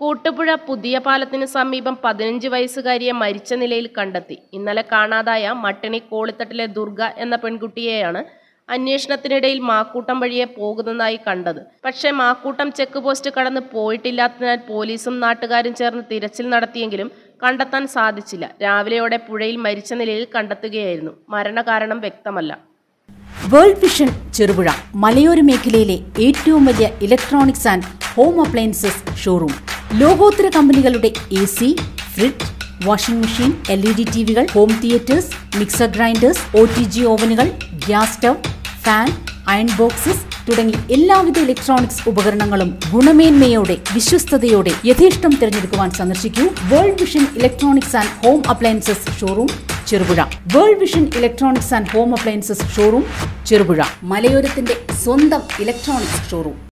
കൂട്ടുപുഴ പുതിയ പാലത്തിന് സമീപം പതിനഞ്ച് വയസ്സുകാരിയെ മരിച്ച നിലയിൽ കണ്ടെത്തി ഇന്നലെ കാണാതായ മട്ടിണി കോളിത്തട്ടിലെ ദുർഗ എന്ന പെൺകുട്ടിയെയാണ് അന്വേഷണത്തിനിടയിൽ മാക്കൂട്ടം വഴിയെ പോകുന്നതായി കണ്ടത് പക്ഷേ മാക്കൂട്ടം ചെക്ക് പോസ്റ്റ് കടന്ന് പോയിട്ടില്ലാത്തതിനാൽ പോലീസും നാട്ടുകാരും ചേർന്ന് തിരച്ചിൽ നടത്തിയെങ്കിലും കണ്ടെത്താൻ സാധിച്ചില്ല രാവിലെയോടെ പുഴയിൽ മരിച്ച നിലയിൽ കണ്ടെത്തുകയായിരുന്നു മരണകാരണം വ്യക്തമല്ല വേൾഡ് വിഷൻ ചെറുപുഴ മലയോര മേഖലയിലെ ഏറ്റവും വലിയ electronics and home appliances showroom ലോകോത്തര കമ്പനികളുടെ A C fridge washing machine L E D T വികൾ home theatres mixer grinders O T G ഓവനുകൾ gas stove fan iron boxes തുടങ്ങി എല്ലാവിധ ഇലക്ട്രോണിക്സ് ഉപകരണങ്ങളും ഗുണമേന്മയോടെ വിശ്വസ്തയോടെ യഥേഷ്ടം തിരഞ്ഞെടുക്കുവാൻ സന്ദർശിക്കൂ World Vision electronics and home appliances showroom Cherupuzha World Vision electronics and home appliances showroom Cherupuzha മലയോരത്തിന്റെ സ്വന്തം ഇലക്ട്രോണിക്സ് ഷോറൂം